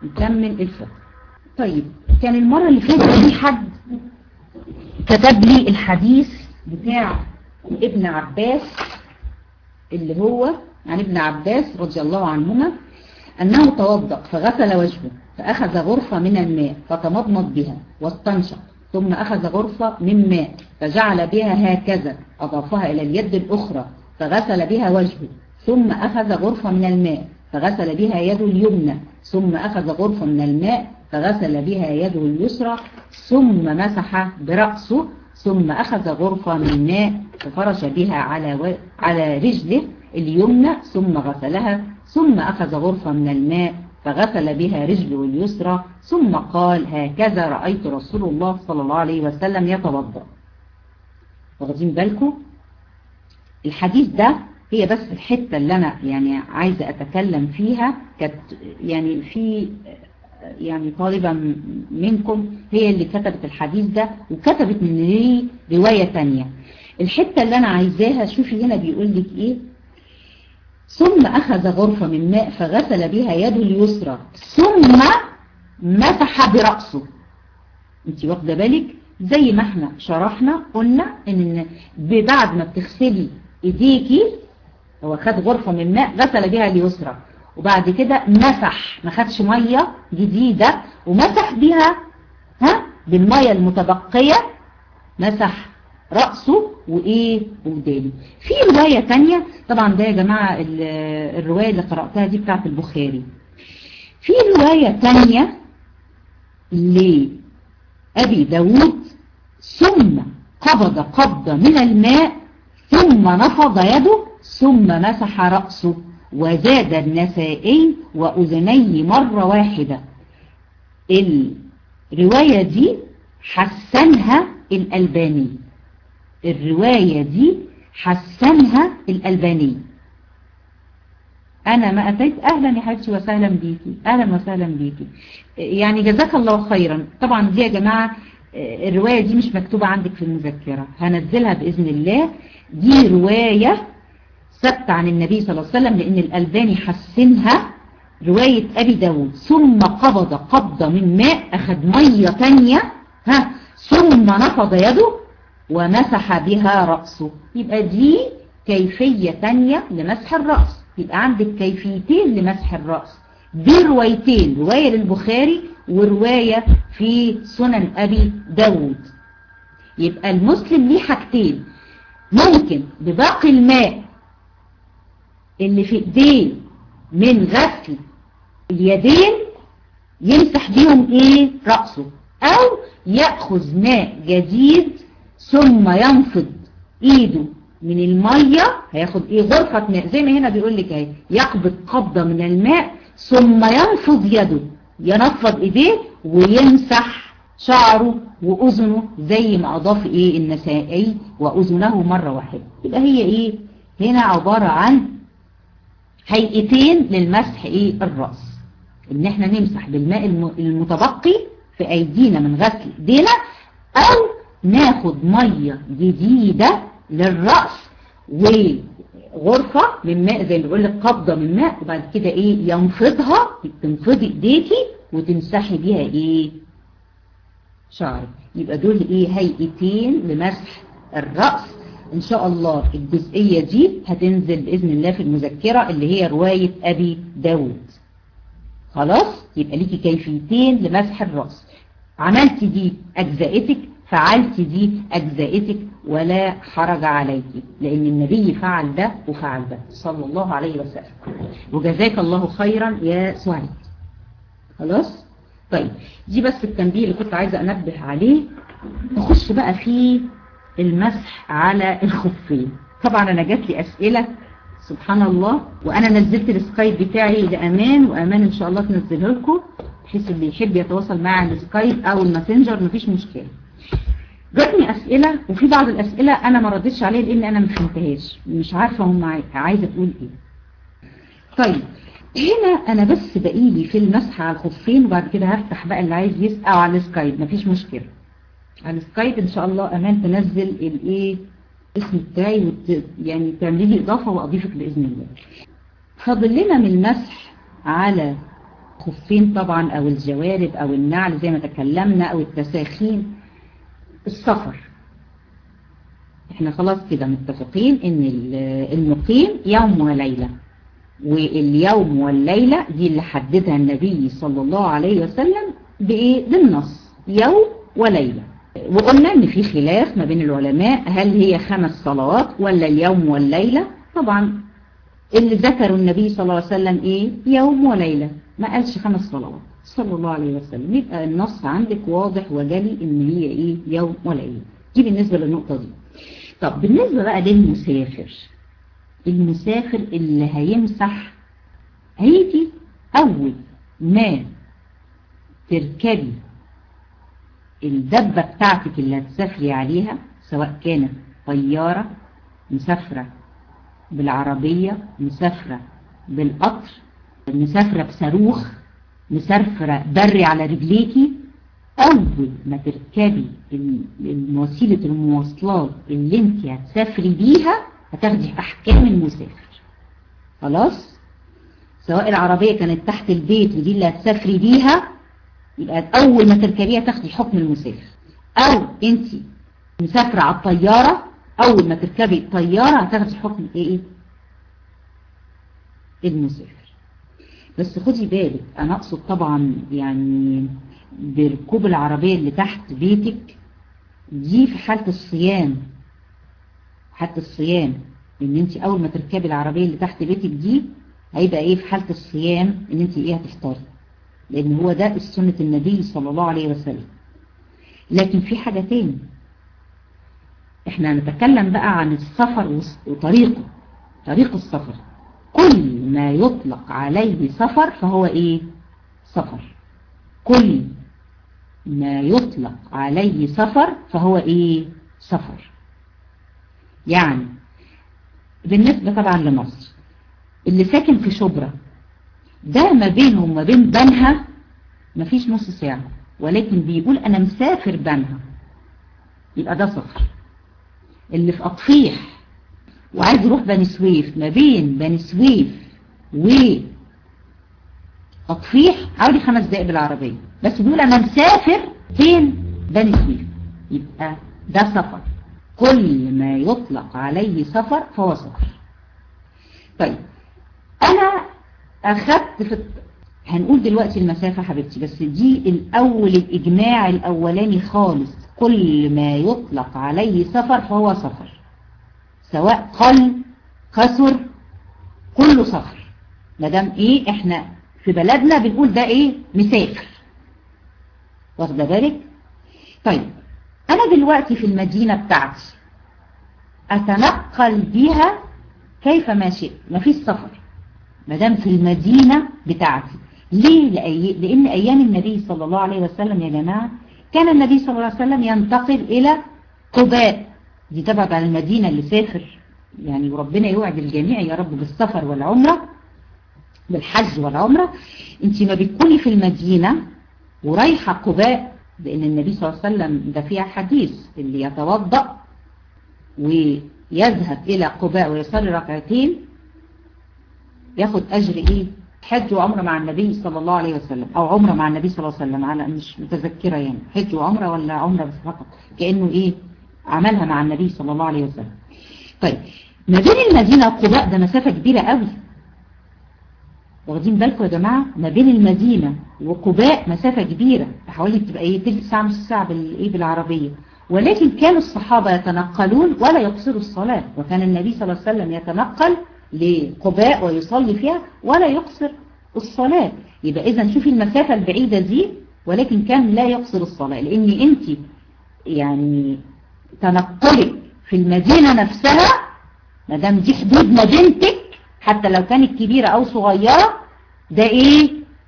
نكمل الفقه طيب كان المرة اللي فاتت في حد كتب لي الحديث بتاع ابن عباس اللي هو عن ابن عباس رضي الله عنهما أنه توضأ فغسل وجهه فأخذ غرفة من الماء فتمضمض بها واستنشق ثم أخذ غرفة من ماء فجعل بها هكذا أضافها إلى اليد الأخرى فغسل بها وجهه ثم أخذ غرفة من الماء فغسل بها يده اليمنى ثم أخذ غرفة من الماء فغسل بها يده اليسرى ثم مسح برأسه ثم أخذ غرفة من ماء ففرش بها على و... على رجله اليمنى ثم غسلها ثم أخذ غرفة من الماء فغسل بها رجله اليسرى ثم قال هكذا رأيت رسول الله صلى الله عليه وسلم يتوضأ واخدين بالكم الحديث ده هي بس الحتة اللي أنا يعني عايزة أتكلم فيها كانت يعني في يعني طالبة منكم هي اللي كتبت الحديث ده وكتبت من ليه رواية تانية الحتة اللي أنا عايزاها شوفي هنا بيقول لك إيه ثم أخذ غرفة من ماء فغسل بها يده اليسرى ثم مسح برأسه انت واخدة بالك زي ما احنا شرحنا قلنا ان بعد ما بتغسلي ايديكي هو خد غرفة من ماء غسل بها اليسرى وبعد كده مسح ما خدش مية جديدة ومسح بها ها بالمية المتبقية مسح رأسه وإيه ودانه في رواية تانية طبعا ده يا جماعة الرواية اللي قرأتها دي بتاعت البخاري في رواية تانية لأبي داود ثم قبض قبضة من الماء ثم نفض يده ثم مسح رأسه وزاد النسائي وأذنيه مرة واحدة الرواية دي حسنها الألباني الرواية دي حسنها الألباني أنا ما أتيت أهلا يا حبيبتي وسهلا بيكي أهلا وسهلا بيكي يعني جزاك الله خيرا طبعا دي يا جماعة الرواية دي مش مكتوبة عندك في المذكرة هنزلها بإذن الله دي رواية ثبت عن النبي صلى الله عليه وسلم لأن الألباني حسنها رواية أبي داود ثم قبض قبضة من ماء أخذ مية تانية ها ثم نفض يده ومسح بها رأسه يبقى دي كيفية تانية لمسح الرأس يبقى عندك كيفيتين لمسح الرأس دي روايتين رواية للبخاري ورواية في سنن أبي داود يبقى المسلم ليه حاجتين ممكن بباقي الماء اللي في ايديه من غسل اليدين يمسح بيهم ايه رأسه او يأخذ ماء جديد ثم ينفض ايده من المية هياخد ايه غرفة ماء زي ما هنا بيقول لك اهي يقبض قبضة من الماء ثم ينفض يده ينفض ايديه ويمسح شعره واذنه زي ما اضاف ايه النسائي واذنه مرة واحدة يبقى هي ايه هنا عبارة عن هيئتين للمسح ايه الرأس ان احنا نمسح بالماء المتبقي في ايدينا من غسل ايدينا او ناخد مية جديدة للرأس وغرفة من ماء زي ما بيقول لك قبضة من ماء وبعد كده ايه ينفضها تنفضي ايديكي وتمسحي بيها ايه شعرك يبقى دول ايه هيئتين لمسح الرأس ان شاء الله الجزئية دي هتنزل بإذن الله في المذكرة اللي هي رواية أبي داود خلاص يبقى ليكي كيفيتين لمسح الرأس عملتي دي أجزائتك فعلت دي أجزائتك ولا حرج عليك لأن النبي فعل ده وفعل ده صلى الله عليه وسلم وجزاك الله خيرا يا سعيد خلاص طيب دي بس التنبيه اللي كنت عايزة أنبه عليه نخش بقى في المسح على الخفين طبعا أنا جات لي أسئلة سبحان الله وأنا نزلت السكايب بتاعي لأمان وأمان إن شاء الله تنزله لكم بحيث اللي يحب يتواصل معي على السكايب أو الماسنجر مفيش مشكلة جاتني أسئلة وفي بعض الأسئلة أنا ما ردتش عليها لأن أنا ما فهمتهاش مش عارفة هم عايزة تقول إيه طيب هنا أنا بس بقيلي في المسح على الخفين وبعد كده هفتح بقى اللي عايز يسأل على السكايب مفيش مشكلة على السكايب إن شاء الله أمان تنزل الإيه اسم بتاعي وت... يعني تعملي لي إضافة وأضيفك بإذن الله فاضل لنا من المسح على الخفين طبعا او الجوارب او النعل زي ما تكلمنا او التساخين السفر احنا خلاص كده متفقين ان المقيم يوم وليلة واليوم والليلة دي اللي حددها النبي صلى الله عليه وسلم بايه بالنص يوم وليلة وقلنا ان في خلاف ما بين العلماء هل هي خمس صلوات ولا اليوم والليلة طبعا اللي ذكروا النبي صلى الله عليه وسلم ايه يوم وليلة ما قالش خمس صلوات صلى الله عليه وسلم يبقى النص عندك واضح وجلي ان هي ايه يوم وليلة دي بالنسبة للنقطة دي طب بالنسبة بقى للمسافر المسافر اللي هيمسح هيجي اول ما تركبي الدبة بتاعتك اللي هتسافري عليها سواء كانت طيارة مسافرة بالعربية مسافرة بالقطر مسافرة بصاروخ مسافرة بري على رجليكي أول ما تركبي وسيلة المواصلات اللي انت هتسافري بيها هتاخدي أحكام المسافر خلاص سواء العربية كانت تحت البيت ودي اللي هتسافري بيها يبقى أول ما تركبيها تاخدي حكم المسافر أو انت مسافرة على الطيارة أول ما تركبي الطيارة هتاخدي حكم ايه المسافر بس خدي بالك أنا أقصد طبعا يعني بركوب العربية اللي تحت بيتك دي في حالة الصيام حالة الصيام ان انت اول ما تركبي العربية اللي تحت بيتك دي هيبقى ايه في حالة الصيام ان انت ايه هتفطري لان هو ده سنة النبي صلى الله عليه وسلم لكن في حاجة تاني احنا نتكلم بقى عن السفر وطريقه طريق السفر كل ما يطلق عليه سفر فهو ايه سفر كل ما يطلق عليه سفر فهو ايه سفر يعني بالنسبة طبعا لمصر اللي ساكن في شبرا ده ما بينه وما بين بنها مفيش نص ساعة ولكن بيقول انا مسافر بنها يبقى ده سفر اللي في أطفيح وعايز يروح بني سويف ما بين بني سويف و أطفيح حوالي خمس دقائق بالعربية بس بيقول أنا مسافر فين بني سويف يبقى ده سفر كل ما يطلق عليه سفر فهو سفر طيب أنا أخذت في هنقول دلوقتي المسافة حبيبتي بس دي الأول الإجماع الأولاني خالص كل ما يطلق عليه سفر فهو سفر سواء قل كسر كله سفر مدام ايه احنا في بلدنا بنقول ده ايه مسافر واخده بالك طيب انا دلوقتي في المدينة بتاعتي اتنقل بيها كيف ما شئت مفيش سفر مدام في المدينة بتاعتي ليه لأي... لان ايام النبي صلى الله عليه وسلم يا جماعة كان النبي صلى الله عليه وسلم ينتقل الى قباء دي تبعد على المدينة اللي سافر يعني وربنا يوعد الجميع يا رب بالسفر والعمرة بالحج والعمرة انت ما بتكوني في المدينة ورايحة قباء لان النبي صلى الله عليه وسلم ده فيها حديث اللي يتوضأ ويذهب الى قباء ويصلي ركعتين ياخد اجر ايه حج وعمرة مع النبي صلى الله عليه وسلم او عمرة مع النبي صلى الله عليه وسلم على مش متذكرة يعني حج وعمرة ولا عمرة بس فقط كأنه ايه عملها مع النبي صلى الله عليه وسلم طيب ما بين المدينة وقباء ده مسافة كبيرة قوي واخدين بالكم يا جماعة ما بين المدينة وقباء مسافة كبيرة حوالي بتبقى ايه تلت ساعة نص ساعة بالايه بالعربية ولكن كانوا الصحابة يتنقلون ولا يقصروا الصلاة وكان النبي صلى الله عليه وسلم يتنقل لقباء ويصلي فيها ولا يقصر الصلاة يبقى اذا شوفي المسافة البعيدة دي ولكن كان لا يقصر الصلاة لان انت يعني تنقلك في المدينة نفسها ما دام دي حدود مدينتك حتى لو كانت كبيرة او صغيرة ده ايه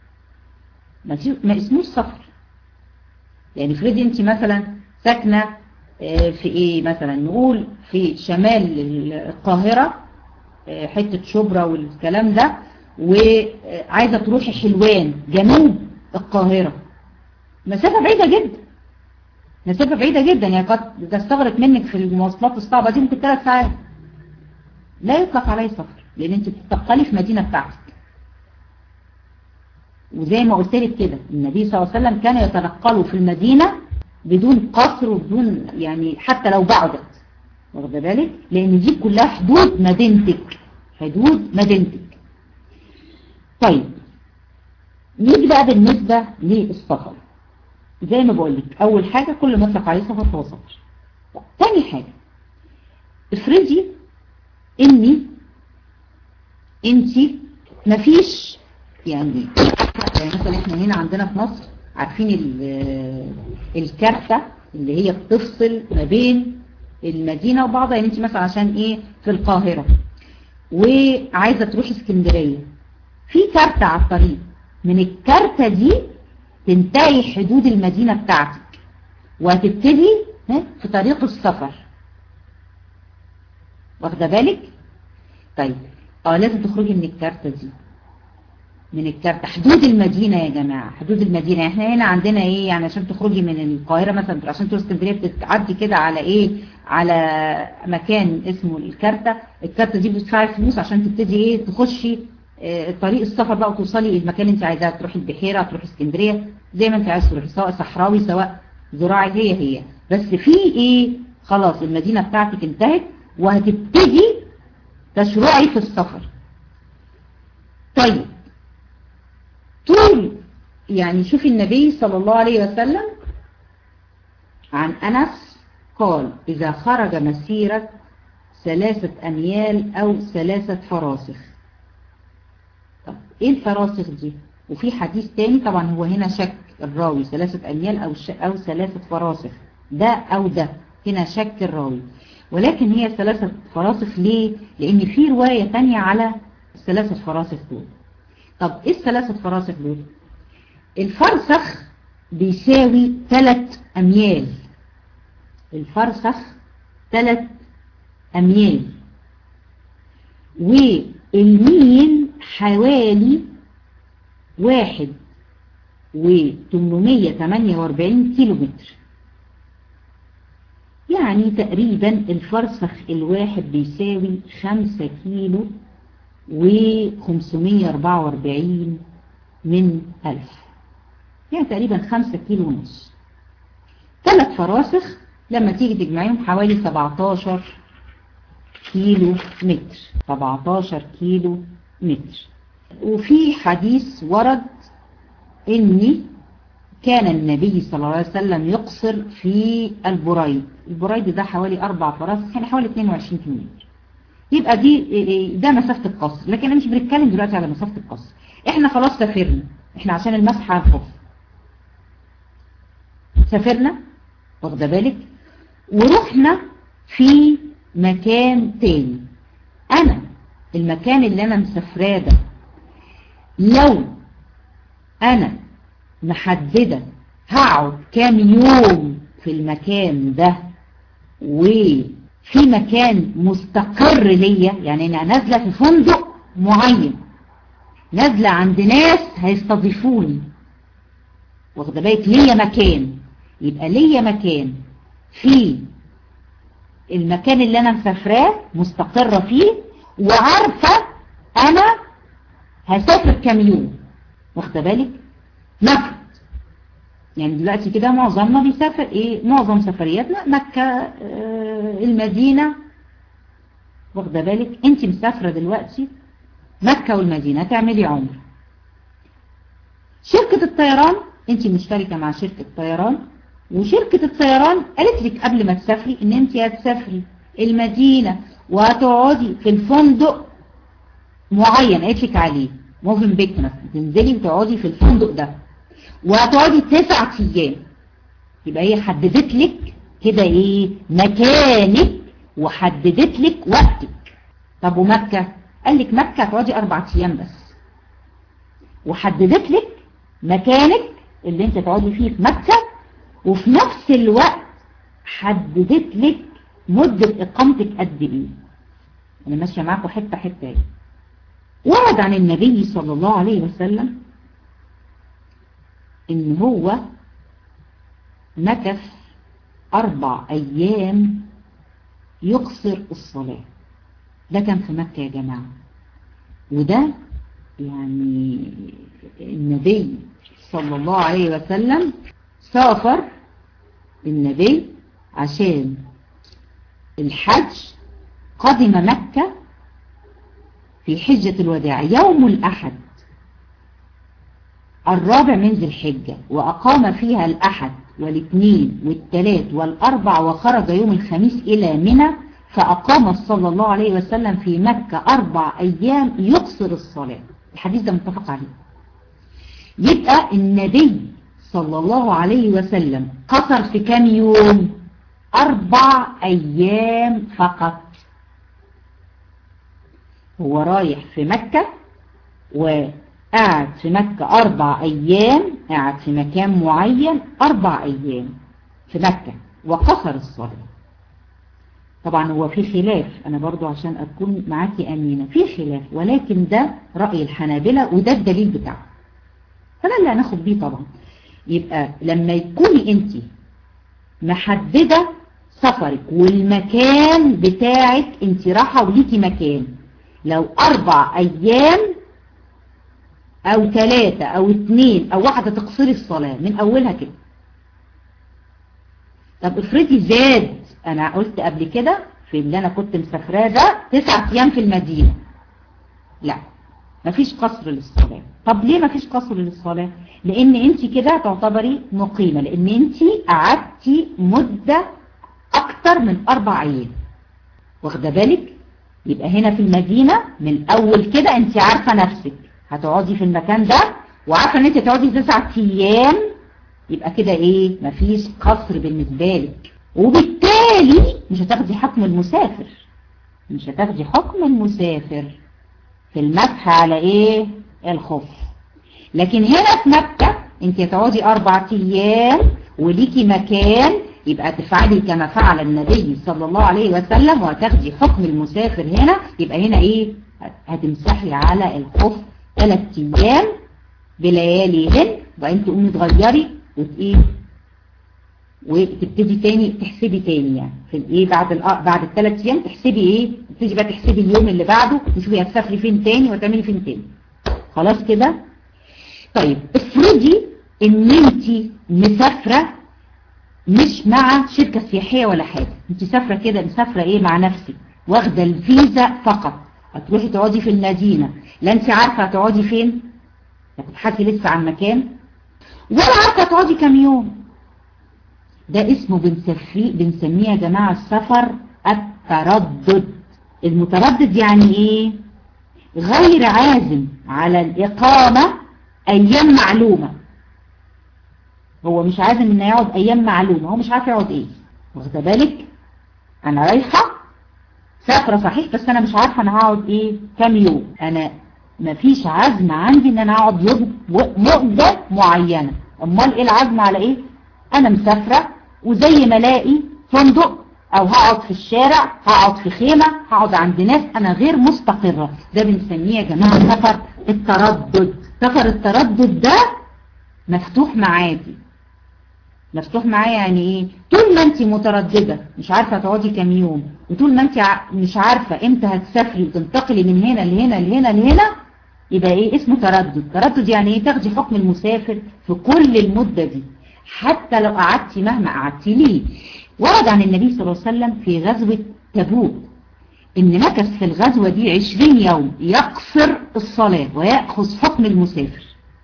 ما اسموش سفر يعني افرضي انت مثلا ساكنة في ايه مثلا نقول في شمال القاهرة حتة شبرا والكلام ده وعايزة تروحي حلوان جنوب القاهرة مسافة بعيدة جدا مسافة بعيدة جدا يعني قد تستغرق منك في المواصلات الصعبة دي ممكن ثلاث ساعات لا يطلق عليه سفر لان انت بتتقلي في مدينة بتاعتك وزي ما قلت لك كده النبي صلى الله عليه وسلم كان يتنقلوا في المدينة بدون قصر وبدون يعني حتى لو بعدت واخد بالك لان دي كلها حدود مدينتك حدود مدينتك طيب نيجي بقى بالنسبة للسفر زي ما بقول لك اول حاجة كل ما يطلق عليه سفر فهو سفر تاني حاجة افرضي اني انتي مفيش يعني يعني مثلا احنا هنا عندنا في مصر عارفين الكارتة اللي هي بتفصل ما بين المدينة وبعضها يعني انت مثلا عشان ايه في القاهرة وعايزة تروحي اسكندرية في كارتة على الطريق من الكارتة دي تنتهي حدود المدينة بتاعتك وهتبتدي في طريق السفر واخده بالك طيب اه لازم تخرجي من الكارتة دي من الكارتة حدود المدينة يا جماعة حدود المدينة احنا هنا عندنا ايه يعني عشان تخرجي من القاهرة مثلا عشان تروحي اسكندرية بتعدي كده على ايه على مكان اسمه الكارتة الكارتة دي بتدفعي فلوس عشان تبتدي ايه تخشي اه طريق السفر بقى وتوصلي المكان اللي انت عايزاه تروحي البحيرة تروحي اسكندرية زي ما انت عايز تروحي سواء صحراوي سواء زراعي هي هي بس في ايه خلاص المدينة بتاعتك انتهت وهتبتدي تشرعي في السفر طيب طول يعني شوفي النبي صلى الله عليه وسلم عن أنس قال إذا خرج مسيرة ثلاثة أميال أو ثلاثة فراسخ طب إيه الفراسخ دي وفي حديث تاني طبعا هو هنا شك الراوي ثلاثة أميال أو, أو ثلاثة فراسخ ده أو ده هنا شك الراوي ولكن هي ثلاثة فراسخ ليه لأن في رواية تانية على الثلاثة فراسخ دول طب ايه الثلاثة فراسخ دول الفرسخ بيساوي ثلاث اميال الفرسخ ثلاث اميال والميل حوالي واحد وتمنمية تمانية واربعين كيلو متر يعني تقريبا الفرسخ الواحد بيساوي خمسة كيلو و544 من ألف يعني تقريبا 5 كيلو ونص ثلاث فراسخ لما تيجي تجمعيهم حوالي 17 كيلو متر 17 كيلو متر وفي حديث ورد ان كان النبي صلى الله عليه وسلم يقصر في البريد البريد ده حوالي أربع فراسخ يعني حوالي 22 كيلو متر يبقى دي ده مسافة القصر لكن انا مش بنتكلم دلوقتي على مسافة القصر احنا خلاص سافرنا احنا عشان المسح على الخف سافرنا واخده بالك ورحنا في مكان تاني انا المكان اللي انا مسافراه ده لو انا محددة هقعد كام يوم في المكان ده وفي مكان مستقر ليا يعني انا نازلة في فندق معين نازلة عند ناس هيستضيفوني واخده بالك ليا مكان يبقى ليا مكان في المكان اللي انا مسافراه مستقرة فيه وعارفة انا هسافر كام يوم واخده بالك نفط يعني دلوقتي كده معظمنا بيسافر ايه معظم سفرياتنا مكة آه المدينة واخده بالك انت مسافرة دلوقتي مكة والمدينة تعملي عمر شركة الطيران انت مشتركة مع شركة طيران وشركة الطيران قالت لك قبل ما تسافري ان انت هتسافري المدينة وهتقعدي في الفندق معين قالت لك عليه موفن بيك مثلا تنزلي وتقعدي في الفندق ده وهتقعدي تسع ايام يبقى هي حددت لك كده ايه مكانك وحددت لك وقتك طب ومكة قال لك مكة هتقعدي اربع ايام بس وحددت لك مكانك اللي انت تقعدي فيه في مكة وفي نفس الوقت حددت لك مدة اقامتك قد ايه انا ماشية معاكم حتة حتة ايه ورد عن النبي صلى الله عليه وسلم ان هو مكث اربع ايام يقصر الصلاة ده كان في مكة يا جماعة وده يعني النبي صلى الله عليه وسلم سافر النبي عشان الحج قدم مكة في حجة الوداع يوم الأحد الرابع من ذي الحجة وأقام فيها الأحد والاثنين والثلاث والأربع وخرج يوم الخميس إلى منى فأقام صلى الله عليه وسلم في مكة أربع أيام يقصر الصلاة الحديث ده متفق عليه يبقى النبي صلى الله عليه وسلم قصر في كام يوم أربع أيام فقط هو رايح في مكة وقعد في مكة أربع أيام قعد في مكان معين أربع أيام في مكة وقصر الصلاة طبعا هو في خلاف أنا برضو عشان أكون معاكي أمينة في خلاف ولكن ده رأي الحنابلة وده الدليل بتاعه فده اللي هناخد بيه طبعا يبقى لما يكوني انت محددة سفرك والمكان بتاعك انت راحة وليكي مكان لو اربع ايام او ثلاثة او اثنين او واحدة تقصري الصلاة من اولها كده طب افرضي زاد انا قلت قبل كده في اللي انا كنت مسافراه ده تسعة ايام في المدينة لا مفيش قصر للصلاة طب ليه مفيش قصر للصلاة لان انت كده تعتبري مقيمة لان انت قعدتي مدة اكتر من اربع ايام واخده بالك يبقى هنا في المدينة من اول كده انت عارفة نفسك هتقعدي في المكان ده وعارفة ان انت تقعدي تسعة ايام يبقى كده ايه مفيش قصر بالنسبة لك وبالتالي مش هتاخدي حكم المسافر مش هتاخدي حكم المسافر في المسح على ايه الخف لكن هنا في مكة انت هتقعدي اربع ايام وليكي مكان يبقى تفعلي كما فعل النبي صلى الله عليه وسلم وهتاخدي حكم المسافر هنا يبقى هنا ايه هتمسحي على الخف ثلاث ايام بلياليهن وبعدين تقومي تغيري وتايه وتبتدي تاني تحسبي تاني يعني في الايه بعد بعد الثلاث ايام تحسبي ايه تبتدي بقى تحسبي اليوم اللي بعده تشوفي هتسافري فين تاني وتعملي فين تاني خلاص كده طيب افرضي ان انت مسافره مش مع شركه سياحيه ولا حاجه انت سافره كده مسافره ايه مع نفسك واخده الفيزا فقط هتروحي تقعدي في المدينه لا انت عارفه هتقعدي فين هتبحثي لسه عن مكان ولا عارفه هتقعدي كام يوم ده اسمه بنسميه بنسميه يا جماعة السفر التردد المتردد يعني ايه غير عازم على الإقامة أيام معلومة هو مش عازم انه يقعد أيام معلومة هو مش عارف يقعد ايه واخده بالك أنا رايحة سافرة صحيح بس أنا مش عارفة أنا هقعد ايه كام يوم أنا مفيش عزم عندي ان انا اقعد يوم مدة معينة امال ايه العزم على ايه انا مسافرة وزي ما الاقي فندق او هقعد في الشارع هقعد في خيمة هقعد عند ناس انا غير مستقرة ده بنسميه يا جماعة سفر التردد سفر التردد ده مفتوح معاكي مفتوح معايا يعني ايه طول ما انت مترددة مش عارفة تقعدي كام يوم وطول ما انت مش عارفة امتى هتسافري وتنتقلي من هنا لهنا لهنا لهنا يبقى ايه اسمه تردد تردد يعني ايه تاخدي حكم المسافر في كل المدة دي حتى لو قعدتي مهما قعدتي ليه ورد عن النبي صلى الله عليه وسلم في غزوة تبوك ان مكث في الغزوة دي عشرين يوم يقصر الصلاة ويأخذ حكم المسافر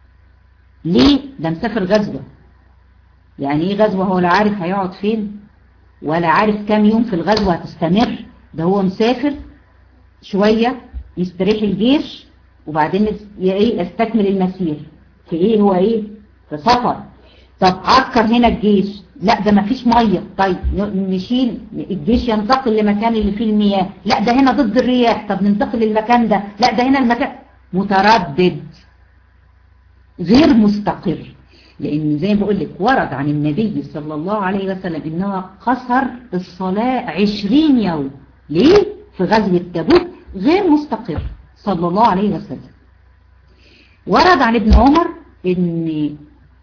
ليه ده مسافر غزوة يعني ايه غزوة هو لا عارف هيقعد فين ولا عارف كام يوم في الغزوة هتستمر ده هو مسافر شوية يستريح الجيش وبعدين ايه يستكمل المسير في ايه هو ايه في سفر طب عسكر هنا الجيش لا ده ما فيش ميه طيب نشيل الجيش ينتقل لمكان اللي فيه المياه لا ده هنا ضد الرياح طب ننتقل للمكان ده لا ده هنا المكان متردد غير مستقر لان زي ما بقول لك ورد عن النبي صلى الله عليه وسلم انه قصر الصلاة عشرين يوم ليه في غزوة تبوك غير مستقر صلى الله عليه وسلم ورد عن ابن عمر ان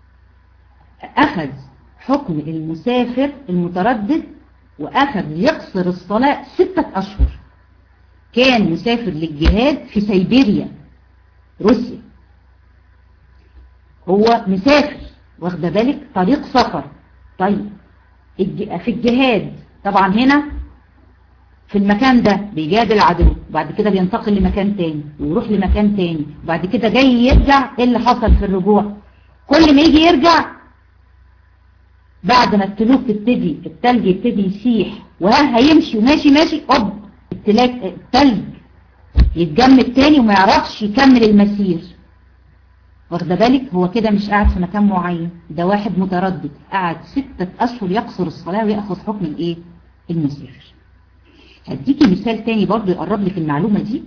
أخذ حكم المسافر المتردد وأخذ يقصر الصلاة ستة أشهر كان مسافر للجهاد في سيبيريا روسيا هو مسافر واخده بالك طريق سفر طيب في الجهاد طبعا هنا في المكان ده بيجاد العدو بعد كده بينتقل لمكان تاني ويروح لمكان تاني بعد كده جاي يرجع ايه اللي حصل في الرجوع كل ما يجي يرجع بعد ما التلوك تبتدي التلج يبتدي يسيح وها هيمشي وماشي ماشي اوب التلج يتجمد تاني وما يعرفش يكمل المسير واخده بالك هو كده مش قاعد في مكان معين ده واحد متردد قاعد ستة أشهر يقصر الصلاة ويأخذ حكم الايه المسافر هديكي مثال تاني برضو يقرب لك المعلومة دي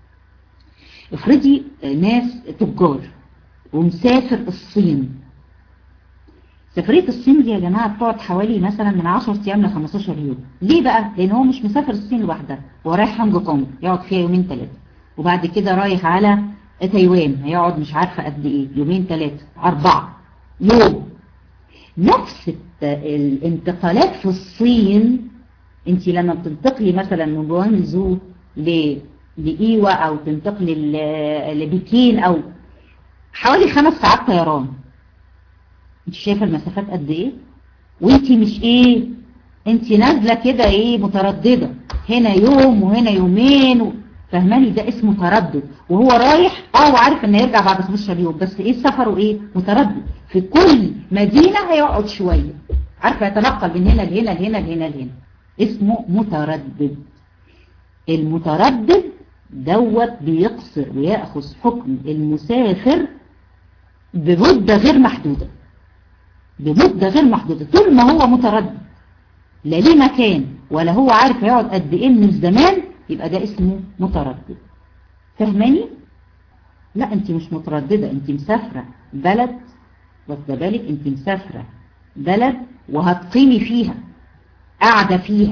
افرضي ناس تجار ومسافر الصين سفرية الصين دي يا جماعة بتقعد حوالي مثلا من 10 ايام ل 15 يوم ليه بقى؟ لان هو مش مسافر الصين لوحدها هو رايح هونج كونج يقعد فيها يومين ثلاثة وبعد كده رايح على تايوان هيقعد مش عارفة قد ايه يومين ثلاثة اربعة يوم نفس الانتقالات في الصين انت لما بتنتقلي مثلا من جوانزو لإيوا او تنتقلي لبكين او حوالي خمس ساعات طيران انت شايفة المسافات قد ايه وانت مش ايه انت نازلة كده ايه مترددة هنا يوم وهنا يومين و... فهماني ده اسمه تردد وهو رايح اه وعارف ان هيرجع بعد 15 يوم بس ايه سفره ايه متردد في كل مدينة هيقعد شوية عارفة يتنقل من هنا لهنا لهنا لهنا لهنا اسمه متردد المتردد دوت بيقصر ويأخذ حكم المسافر بمدة غير محدودة بمدة غير محدودة طول ما هو متردد لا ليه مكان ولا هو عارف هيقعد قد ايه من الزمان يبقى ده اسمه متردد فهماني؟ لا انت مش مترددة انت مسافرة بلد واخده بالك انت مسافرة بلد وهتقيمي فيها قاعدة فيها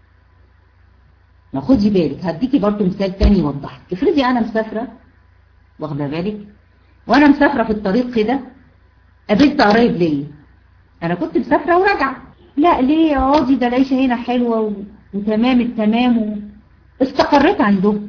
ما خدي بالك هديكي برضو مثال تاني يوضح افرضي انا مسافرة واخده بالك وانا مسافرة في الطريق كده قابلت قرايب ليا انا كنت مسافرة وراجعة لا ليه اقعدي ده العيشة هنا حلوة و... وتمام التمام و... استقريت عندهم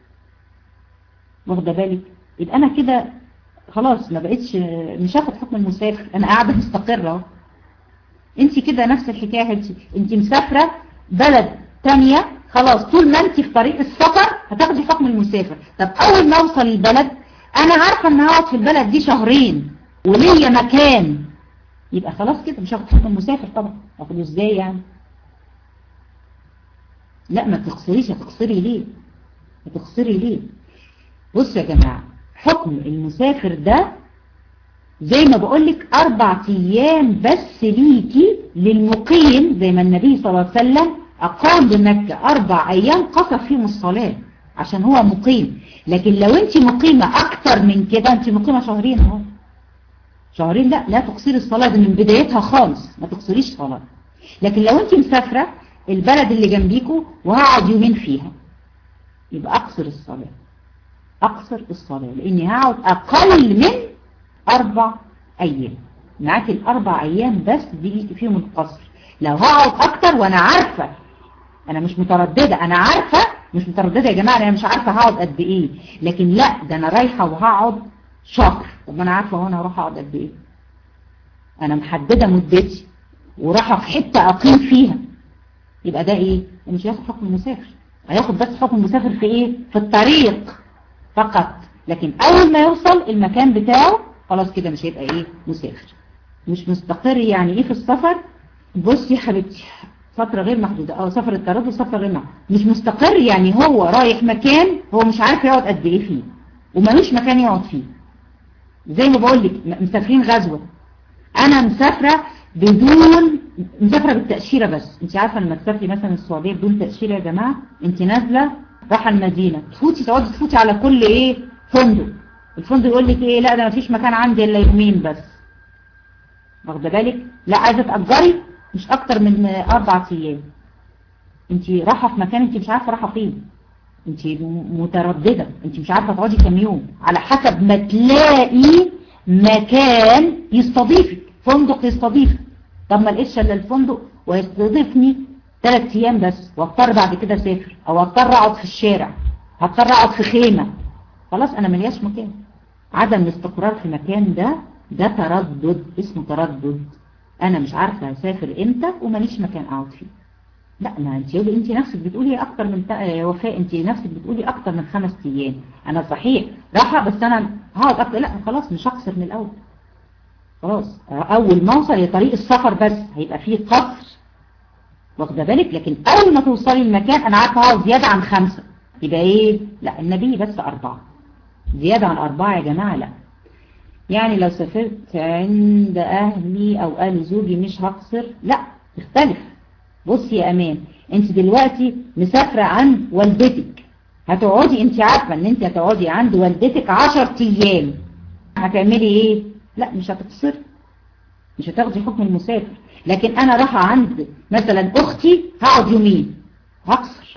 واخده بالك يبقى انا كده خلاص ما بقتش مش هاخد حكم المسافر انا قاعده مستقره اهو انت كده نفس الحكايه انت انت مسافره بلد تانية خلاص طول ما انت في طريق السفر هتاخدي حكم المسافر طب اول ما اوصل البلد انا عارفه ان هقعد في البلد دي شهرين وليا مكان يبقى خلاص كده مش هاخد حكم المسافر طبعا هاخده ازاي يعني لا ما تقصريش هتقصري ليه هتقصري ليه بص يا جماعة حكم المسافر ده زي ما بقولك اربع ايام بس ليكي للمقيم زي ما النبي صلى الله عليه وسلم اقام بمكة اربع ايام قصر فيهم الصلاة عشان هو مقيم لكن لو انت مقيمة اكتر من كده انت مقيمة شهرين اهو شهرين لا لا تقصير الصلاة دي من بدايتها خالص ما تقصريش صلاة لكن لو انت مسافرة البلد اللي جنبيكوا وهقعد يومين فيها يبقى اقصر الصلاة اقصر الصلاة لاني هقعد اقل من اربع ايام معاك الاربع ايام بس دي فيهم القصر لو هقعد اكتر وانا عارفة انا مش مترددة انا عارفة مش مترددة يا جماعة انا مش عارفة هقعد قد ايه لكن لا ده انا رايحة وهقعد شهر طب انا عارفة وانا هروح اقعد قد ايه انا محددة مدتي وراحة في حتة اقيم فيها يبقى ده ايه مش هياخد حكم المسافر هياخد بس حكم المسافر في ايه في الطريق فقط لكن اول ما يوصل المكان بتاعه خلاص كده مش هيبقى ايه مسافر مش مستقر يعني ايه في السفر بصي يا حبيبتي فترة غير محدودة او سفر التردد سفر غير محدودة مش مستقر يعني هو رايح مكان هو مش عارف يقعد قد ايه فيه ومالوش مكان يقعد فيه زي ما بقول لك مسافرين غزوة انا مسافرة بدون مسافرة بالتأشيرة بس انت عارفة لما تسافري مثلا السعودية بدون تأشيرة يا جماعة انت نازلة رايحة المدينة تفوتي تقعدي تفوتي على كل ايه فندق الفندق يقول لك ايه لا ده مفيش مكان عندي الا يومين بس واخده بالك لا عايزة تأجري مش اكتر من اربع ايام انت رايحة في مكان انت مش عارفة رايحة فين انت مترددة انت مش عارفة تقعدي كام يوم على حسب ما تلاقي مكان يستضيفك فندق يستضيفك طب ما لقيتش الا الفندق ويستضيفني ثلاث ايام بس واضطر بعد كده اسافر او اضطر اقعد في الشارع هضطر اقعد في خيمة خلاص انا ملياش مكان عدم الاستقرار في مكان ده ده تردد اسمه تردد انا مش عارفة هسافر امتى وماليش مكان اقعد فيه لا ما انت انت نفسك بتقولي اكتر من تا... وفاء انت نفسك بتقولي اكتر من خمس ايام انا صحيح راحة بس انا هقعد اكتر لا خلاص مش هخسر من الاول خلاص اول ما اوصل هي طريق السفر بس هيبقى فيه قصر واخده بالك لكن اول ما توصلي المكان انا عارفه هقعد زياده عن خمسه يبقى ايه لا النبي بس اربعه زياده عن اربعه يا جماعه لا يعني لو سافرت عند اهلي او اهل زوجي مش هقصر لا تختلف بصي يا امان انت دلوقتي مسافره عند والدتك هتقعدي انت عارفه ان انت هتقعدي عند والدتك 10 ايام هتعملي ايه لا مش هتقصري مش هتاخدي حكم المسافر لكن انا رايحه عند مثلا اختي هقعد يومين هقصر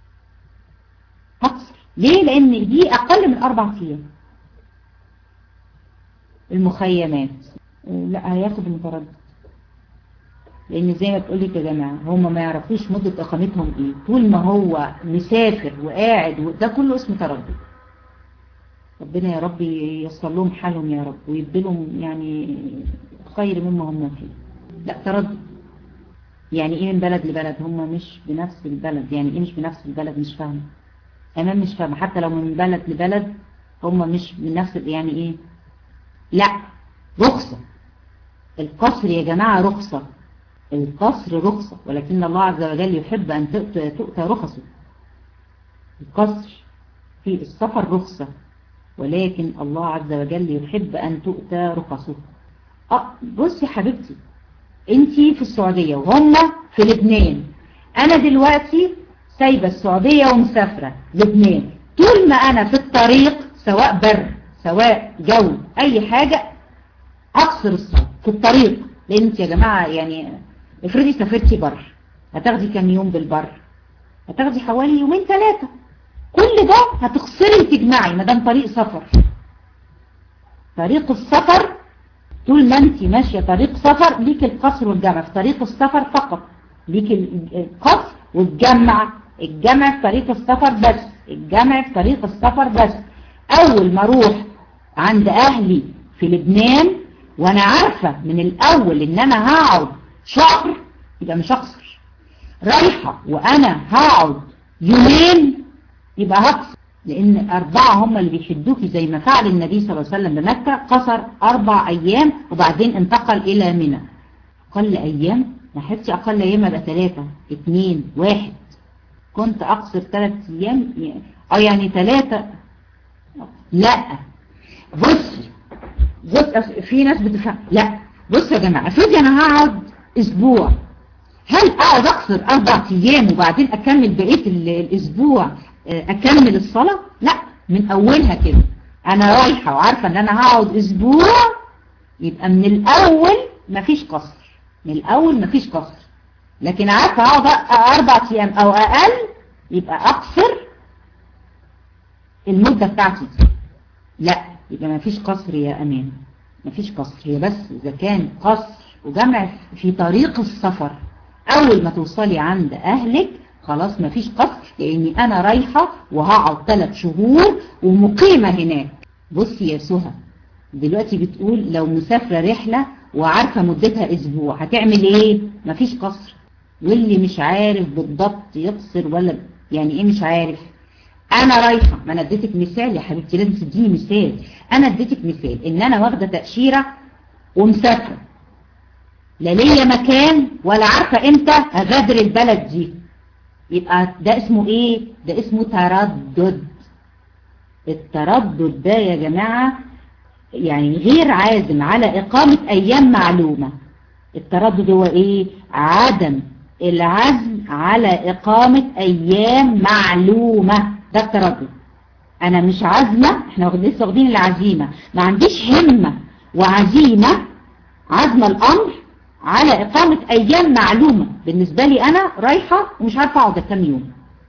هقصر ليه لان دي اقل من اربع ايام المخيمات لا هياخد المتردد لان زي ما تقول لك يا جماعه هم ما يعرفوش مده اقامتهم ايه طول ما هو مسافر وقاعد وده كله اسمه تردد ربنا يا رب ييسر لهم حالهم يا رب ويبدلهم يعني خير مما هم فيه لا تردد يعني ايه من بلد لبلد هم مش بنفس البلد يعني ايه مش بنفس البلد مش فاهمه امام مش فاهمه حتى لو من بلد لبلد هم مش من نفس يعني ايه لا رخصة القصر يا جماعة رخصة القصر رخصة ولكن الله عز وجل يحب أن تؤتى رخصه القصر في السفر رخصة ولكن الله عز وجل يحب أن تؤتى رخصه أه بصي حبيبتي انتي في السعودية وهم في لبنان انا دلوقتي سايبة السعودية ومسافرة لبنان طول ما انا في الطريق سواء بر سواء جو اي حاجة اقصر الصلاة في الطريق لان انت يا جماعة يعني افرضي سافرتي بر هتاخدي كام يوم بالبر هتاخدي حوالي يومين ثلاثة كل ده هتخسري وتجمعي ما دام طريق سفر طريق السفر طول ما انت ماشية طريق سفر ليك القصر والجمع في طريق السفر فقط ليك القصر والجمع الجمع في طريق السفر بس الجمع في طريق السفر بس اول ما اروح عند اهلي في لبنان وانا عارفة من الاول ان انا هقعد شهر يبقى مش هقصر رايحة وانا هقعد يومين يبقى هقصر لان اربعة هم اللي بيشدوكي زي ما فعل النبي صلى الله عليه وسلم بمكة قصر اربع ايام وبعدين انتقل الى منى اقل ايام ما حبتي اقل ايام يبقى ثلاثة اثنين واحد كنت اقصر ثلاث ايام او يعني ثلاثة لا بصي بص في ناس بتفهم لا بص يا جماعة افرضي انا هقعد اسبوع هل اقعد اقصر اربع ايام وبعدين اكمل بقية الاسبوع اكمل الصلاة لا من اولها كده انا رايحة وعارفة ان انا هقعد اسبوع يبقى من الاول مفيش قصر من الاول مفيش قصر لكن عارفة هقعد اربع ايام او اقل يبقى اقصر المدة بتاعتي لا يبقى مفيش قصر يا امان مفيش قصر هي بس اذا كان قصر وجمع في طريق السفر اول ما توصلي عند اهلك خلاص مفيش قصر لاني انا رايحة وهقعد ثلاث شهور ومقيمة هناك بصي يا سهى دلوقتي بتقول لو مسافرة رحلة وعارفة مدتها اسبوع هتعمل ايه مفيش قصر واللي مش عارف بالضبط يقصر ولا يعني ايه مش عارف انا رايحة ما انا اديتك مثال يا حبيبتي لازم تديني مثال انا اديتك مثال ان انا واخدة تأشيرة ومسافرة لا ليا مكان ولا عارفة امتى هغادر البلد دي يبقى ده اسمه ايه ده اسمه تردد التردد ده يا جماعة يعني غير عازم على اقامة ايام معلومة التردد هو ايه عدم العزم على اقامة ايام معلومة ده التردد انا مش عازمة احنا لسه واخدين العزيمة ما عنديش همة وعزيمة عزم الامر على إقامة أيام معلومة بالنسبة لي أنا رايحة ومش عارفة أقعد كام يوم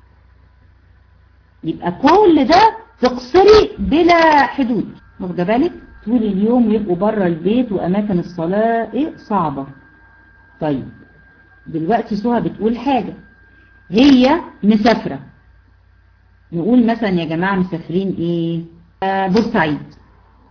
يبقى كل ده تقصري بلا حدود واخده بالك طول اليوم يبقوا بره البيت وأماكن الصلاة إيه صعبة طيب دلوقتي سهى بتقول حاجة هي مسافرة نقول مثلا يا جماعة مسافرين إيه آه بورسعيد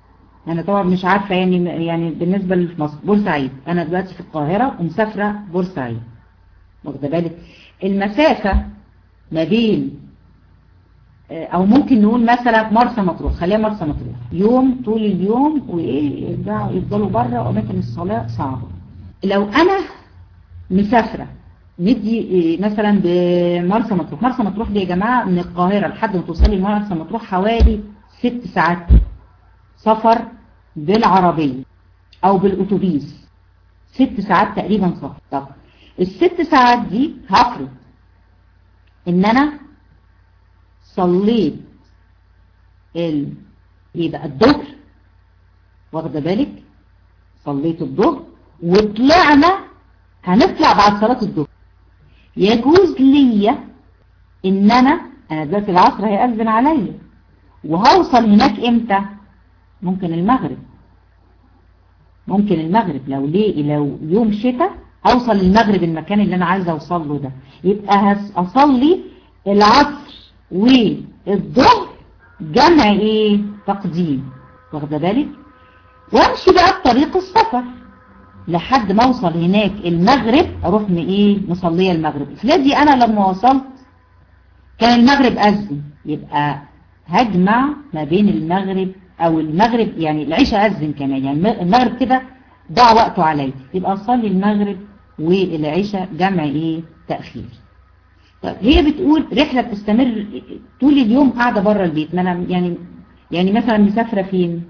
انا طبعا مش عارفة يعني يعني بالنسبة لمصر بورسعيد انا دلوقتي في القاهرة ومسافرة بورسعيد واخده بالك المسافة ما بين او ممكن نقول مثلا مرسى مطروح خليها مرسى مطروح يوم طول اليوم وايه يرجعوا يفضلوا بره واماكن الصلاة صعبة لو انا مسافرة ندي مثلا بمرسى مطروح مرسى مطروح دي يا جماعة من القاهرة لحد ما توصلي لمرسى مطروح حوالي ست ساعات سفر بالعربية او بالاتوبيس ست ساعات تقريبا سفر طب الست ساعات دي هفرض ان انا صليت ال يبقى الظهر واخده بالك صليت الظهر وطلعنا هنطلع بعد صلاة الظهر يجوز ليا ان انا انا دلوقتي العصر هيأذن عليا وهوصل هناك امتى ممكن المغرب ممكن المغرب لو ليه لو يوم شتاء اوصل المغرب المكان اللي انا عايزه اوصل له ده يبقى اصلي العصر والظهر جمع ايه تقديم واخده بالك وامشي بقى بطريق السفر لحد ما اوصل هناك المغرب اروح من ايه مصليه المغرب افرضي انا لما وصلت كان المغرب اذن يبقى هجمع ما بين المغرب او المغرب يعني العشاء اذن كمان يعني المغرب كده ضاع وقته علي يبقى اصلي المغرب والعشاء جمع ايه تأخير طيب هي بتقول رحلة بتستمر طول اليوم قاعدة بره البيت ما انا يعني يعني مثلا مسافرة فين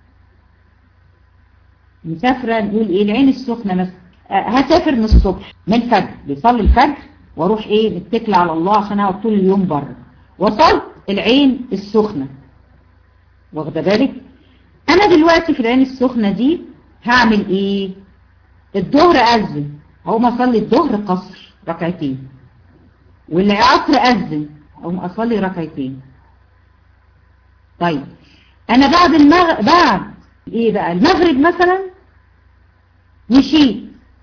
مسافرة نقول ايه العين السخنة مثلا هسافر من الصبح من الفجر بيصلي الفجر واروح ايه متكل على الله عشان اقعد طول اليوم بره وصلت العين السخنة واخده بالك انا دلوقتي في العين السخنة دي هعمل ايه الظهر اذن اقوم اصلي الظهر قصر ركعتين والعصر اذن اقوم اصلي ركعتين طيب انا بعد المغرب بعد ايه بقى المغرب مثلا مشيت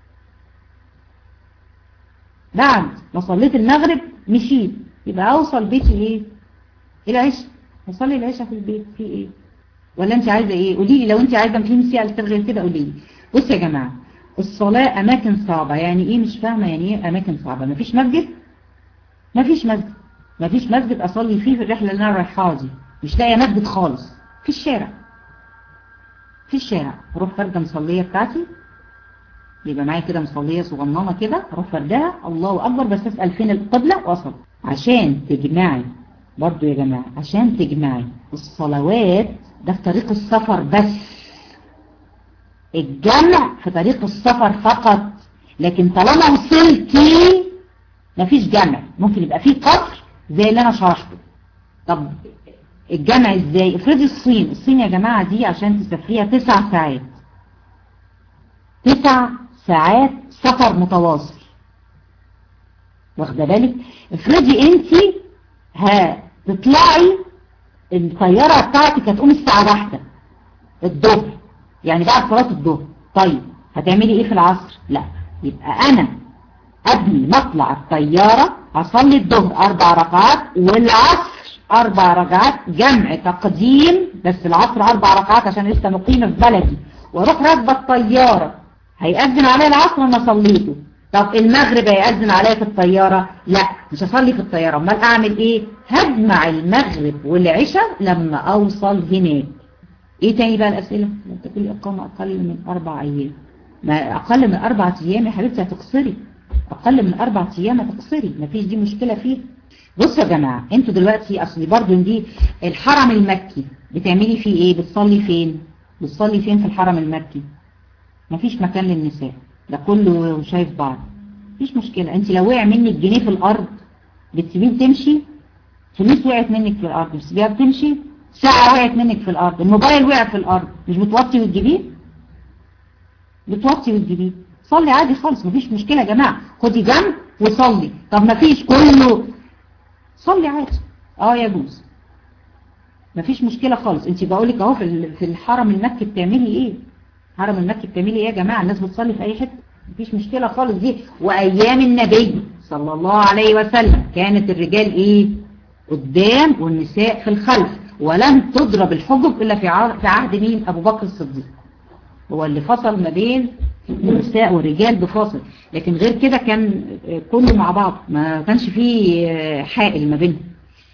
بعد ما صليت المغرب مشيت يبقى اوصل بيتي ايه العشاء اصلي العشاء في البيت في ايه ولا انت عايزه ايه قولي لي لو انت عايزه في مسيال غير كده قولي لي بصي يا جماعه الصلاه اماكن صعبه يعني ايه مش فاهمه يعني ايه اماكن صعبه مفيش مسجد مفيش مسجد مفيش مسجد اصلي فيه في الرحله اللي انا رايحاها دي مش لاقيه مسجد خالص في الشارع في الشارع اروح فارده مصليه بتاعتي يبقى معايا كده مصليه صغننه كده اروح فردها الله اكبر بس اسال فين القبله واصل عشان تجمعي برضو يا جماعه عشان تجمعي الصلوات ده في طريق السفر بس الجمع في طريق السفر فقط لكن طالما وصلتي مفيش جمع ممكن يبقى فيه قصر زي اللي انا شرحته طب الجمع ازاي افرضي الصين الصين يا جماعة دي عشان تسافريها تسع ساعات تسع ساعات سفر متواصل واخده بالك افرضي انت هتطلعي الطيارة بتاعتك هتقوم الساعة واحدة الظهر يعني بعد صلاة الظهر طيب هتعملي ايه في العصر لا يبقى انا قبل ما اطلع الطيارة هصلي الظهر اربع ركعات والعصر اربع ركعات جمع تقديم بس العصر اربع ركعات عشان لسه مقيمة في بلدي واروح راكبه الطيارة هيأذن عليا العصر انا صليته طب المغرب هيأذن عليا في الطيارة لا مش هصلي في الطيارة امال اعمل ايه هجمع المغرب والعشاء لما اوصل هناك ايه تاني بقى الاسئلة تقولي اقامة اقل من اربع ايام ما اقل من اربع ايام يا حبيبتي هتقصري اقل من اربع ايام هتقصري مفيش دي مشكلة فيه بصوا يا جماعة انتوا دلوقتي اصلي برضو دي الحرم المكي بتعملي فيه ايه بتصلي فين بتصلي فين في الحرم المكي مفيش مكان للنساء ده كله شايف بعض مفيش مشكلة انت لو وقع منك جنيه في الارض بتسيبيه تمشي فلوس وقعت منك في الارض بتسيبيها بتمشي ساعة وقعت منك في الارض الموبايل وقع في الارض مش بتوطي وتجيبيه بتوطي وتجيبيه صلي عادي خالص مفيش مشكلة يا جماعة خدي جنب وصلي طب مفيش كله صلي عادي اه يجوز مفيش مشكلة خالص انت بقولك اهو في في الحرم المكي بتعملي ايه حرم المكي بتعملي ايه يا جماعة الناس بتصلي في اي حتة مفيش مشكلة خالص دي وايام النبي صلى الله عليه وسلم كانت الرجال ايه قدام والنساء في الخلف ولم تضرب الحجب إلا في عهد مين أبو بكر الصديق هو اللي فصل ما بين النساء والرجال بفاصل لكن غير كده كان كله مع بعض ما كانش فيه حائل ما بينهم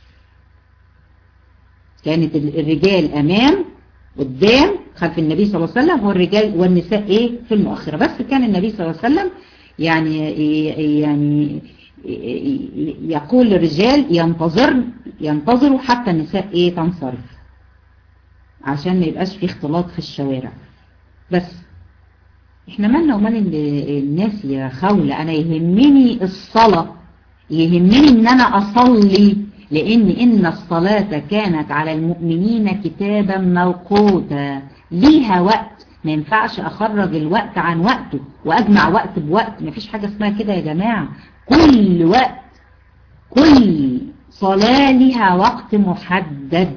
كانت الرجال أمام قدام خلف النبي صلى الله عليه وسلم والرجال والنساء ايه في المؤخرة بس كان النبي صلى الله عليه وسلم يعني يعني يقول للرجال ينتظر ينتظروا حتى النساء ايه تنصرف عشان ما يبقاش في اختلاط في الشوارع بس احنا مالنا ومال الناس يا خولة انا يهمني الصلاة يهمني ان انا اصلي لان ان الصلاة كانت على المؤمنين كتابا موقوتا ليها وقت ما ينفعش اخرج الوقت عن وقته واجمع وقت بوقت ما فيش حاجة اسمها كده يا جماعة كل وقت كل صلاة لها وقت محدد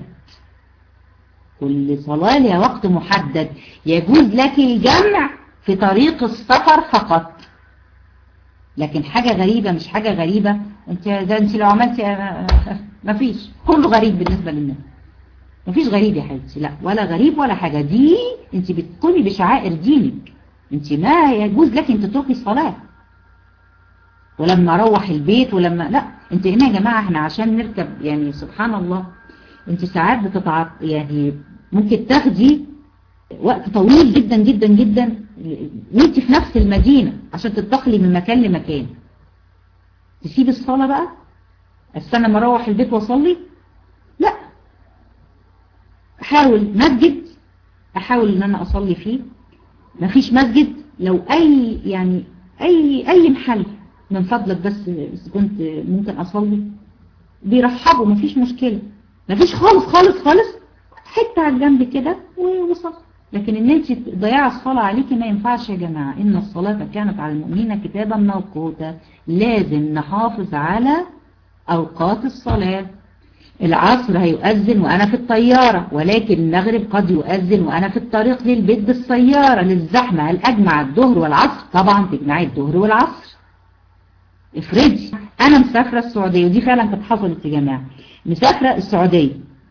كل صلاة لها وقت محدد يجوز لك الجمع في طريق السفر فقط لكن حاجة غريبة مش حاجة غريبة انت ده انت لو عملتي ما فيش كله غريب بالنسبة للناس ما فيش غريب يا حبيبتي لا ولا غريب ولا حاجة دي انت بتقومي بشعائر دينك انت ما يجوز لك انت تتركي الصلاة ولما اروح البيت ولما لا انت هنا يا جماعة احنا عشان نركب يعني سبحان الله انت ساعات بتتعط يعني ممكن تاخدي وقت طويل جدا جدا جدا وانت في نفس المدينة عشان تنتقلي من مكان لمكان تسيب الصلاة بقى استنى ما اروح البيت واصلي لا احاول مسجد احاول ان انا اصلي فيه مفيش مسجد لو اي يعني اي اي محل من فضلك بس كنت ممكن اصلي بيرحبوا مفيش مشكلة مفيش خالص خالص خالص حتة على الجنب كده وصل لكن ان انت ضياع الصلاة عليكي ما ينفعش يا جماعة ان الصلاة كانت على المؤمنين كتابا موقوتا لازم نحافظ على اوقات الصلاة العصر هيؤذن وانا في الطيارة ولكن المغرب قد يؤذن وانا في الطريق للبيت بالسيارة للزحمة هل اجمع الظهر والعصر طبعا تجمعي الظهر والعصر افرضي انا مسافرة السعودية ودي فعلا كانت حصلت يا جماعة مسافرة السعودية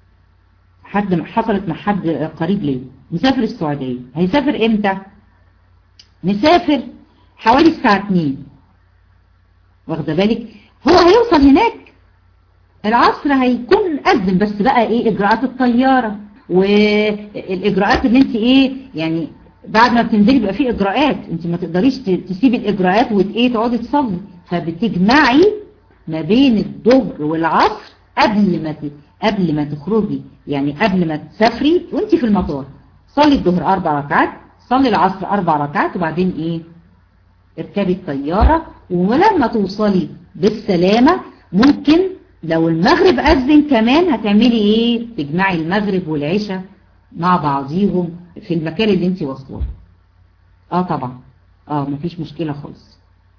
حد حصلت مع حد قريب ليه مسافر السعودية هيسافر امتى مسافر حوالي الساعة 2 واخده بالك هو هيوصل هناك العصر هيكون أذن بس بقى ايه اجراءات الطيارة والاجراءات اللي انت ايه يعني بعد ما بتنزلي بيبقى في اجراءات انت ما تقدريش تسيبي الاجراءات وايه تقعدي تصلي فبتجمعي ما بين الظهر والعصر قبل ما قبل ما تخرجي يعني قبل ما تسافري وانت في المطار صلي الظهر اربع ركعات صلي العصر اربع ركعات وبعدين ايه اركبي الطيارة ولما توصلي بالسلامة ممكن لو المغرب أذن كمان هتعملي ايه تجمعي المغرب والعشاء مع بعضيهم في المكان اللي انت واصله اه طبعا اه مفيش مشكلة خالص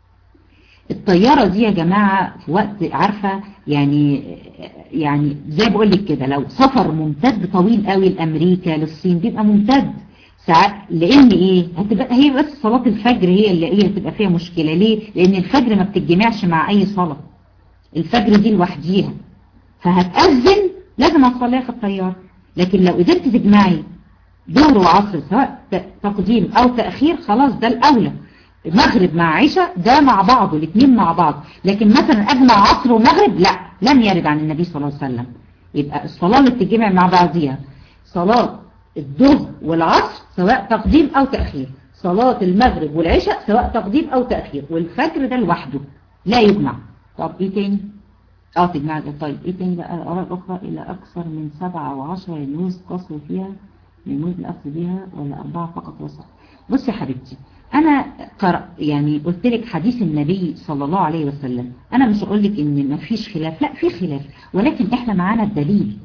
الطيارة دي يا جماعة في وقت عارفة يعني يعني زي بقول لك كده لو سفر ممتد طويل قوي لأمريكا للصين بيبقى ممتد ساعات لان ايه هتبقى هي بس صلاة الفجر هي اللي هي هتبقى فيها مشكلة ليه لان الفجر ما بتتجمعش مع اي صلاة الفجر دي لوحديها فهتأذن لازم هتصليها في الطيارة لكن لو قدرت تجمعي ظهر وعصر سواء تقديم او تأخير خلاص ده الاولى مغرب مع عشاء ده مع بعض الاثنين مع بعض لكن مثلا اجمع عصر ومغرب لا لم يرد عن النبي صلى الله عليه وسلم يبقى الصلاة اللي بتجمع مع بعضيها صلاة الظهر والعصر سواء تقديم او تأخير صلاة المغرب والعشاء سواء تقديم او تأخير والفجر ده لوحده لا يجمع طب ايه تاني اه تجمع ده طيب ايه تاني بقى الاراء الاخرى الى اكثر من سبعة او عشرة يجوز قصر فيها يجوز الاخذ بها ولا اربعة فقط وسط بصي يا حبيبتي انا قرأ يعني قلت لك حديث النبي صلى الله عليه وسلم انا مش هقول لك ان ما فيش خلاف لا في خلاف ولكن احنا معانا الدليل